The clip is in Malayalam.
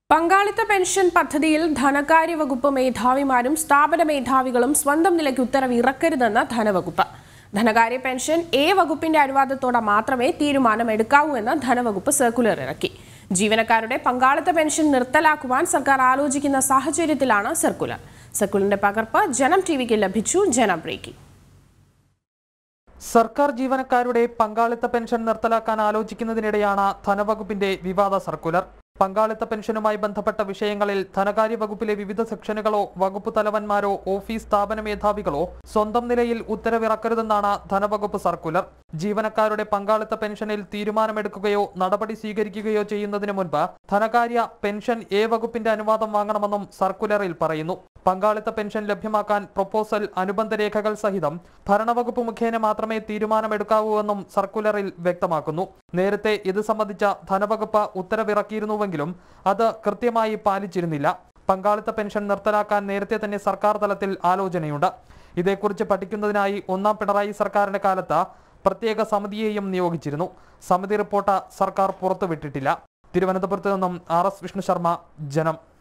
പങ്കാളിത്ത പെൻഷൻ പദ്ധതിയിൽ ധനകാര്യ വകുപ്പ് മേധാവിമാരും സ്ഥാപന മേധാവികളും സ്വന്തം നിലയ്ക്ക് ഉത്തരവ് ഇറക്കരുതെന്ന് ധനവകുപ്പ് ധനകാര്യ പെൻഷൻ എ വകുപ്പിന്റെ അനുവാദത്തോടെ മാത്രമേ തീരുമാനമെടുക്കാവൂ എന്ന് ധനവകുപ്പ് സർക്കുലർ ഇറക്കി ജീവനക്കാരുടെ പങ്കാളിത്ത പെൻഷൻ നിർത്തലാക്കുവാൻ സർക്കാർ ആലോചിക്കുന്ന സാഹചര്യത്തിലാണ് സർക്കുലർ സർക്കുലറിന്റെ പകർപ്പ് ജനം ടിവിക്ക് ലഭിച്ചു ജനം ബ്രേക്കിംഗ് സർക്കാർ ജീവനക്കാരുടെ പങ്കാളിത്ത പെൻഷൻ നിർത്തലാക്കാൻ ആലോചിക്കുന്നതിനിടെയാണ് ധനവകുപ്പിന്റെ വിവാദ സർക്കുലർ പങ്കാളിത്ത പെൻഷനുമായി ബന്ധപ്പെട്ട വിഷയങ്ങളിൽ ധനകാര്യ വകുപ്പിലെ വിവിധ സെക്ഷനുകളോ വകുപ്പ് തലവന്മാരോ ഓഫീസ് സ്ഥാപന മേധാവികളോ സ്വന്തം നിലയിൽ ഉത്തരവിറക്കരുതെന്നാണ് ധനവകുപ്പ് സർക്കുലർ ജീവനക്കാരുടെ പങ്കാളിത്ത പെൻഷനിൽ തീരുമാനമെടുക്കുകയോ നടപടി സ്വീകരിക്കുകയോ ചെയ്യുന്നതിന് മുൻപ് ധനകാര്യ പെൻഷൻ എ വകുപ്പിന്റെ അനുവാദം വാങ്ങണമെന്നും സർക്കുലറിൽ പറയുന്നു പങ്കാളിത്ത പെൻഷൻ ലഭ്യമാക്കാൻ പ്രൊപ്പോസൽ അനുബന്ധ രേഖകൾ സഹിതം ഭരണവകുപ്പ് മുഖേന മാത്രമേ തീരുമാനമെടുക്കാവൂ എന്നും സർക്കുലറിൽ വ്യക്തമാക്കുന്നു നേരത്തെ ഇത് സംബന്ധിച്ച ധനവകുപ്പ് ഉത്തരവിറക്കിയിരുന്നുവെങ്കിലും അത് കൃത്യമായി പാലിച്ചിരുന്നില്ല പങ്കാളിത്ത പെൻഷൻ നിർത്തലാക്കാൻ നേരത്തെ തന്നെ സർക്കാർ തലത്തിൽ ആലോചനയുണ്ട് ഇതേക്കുറിച്ച് പഠിക്കുന്നതിനായി ഒന്നാം പിണറായി സർക്കാരിന്റെ കാലത്ത് പ്രത്യേക സമിതിയെയും നിയോഗിച്ചിരുന്നു സമിതി റിപ്പോർട്ട് സർക്കാർ പുറത്തുവിട്ടിട്ടില്ല തിരുവനന്തപുരത്ത് നിന്നും ആർ എസ് വിഷ്ണു ശർമ്മ ജനം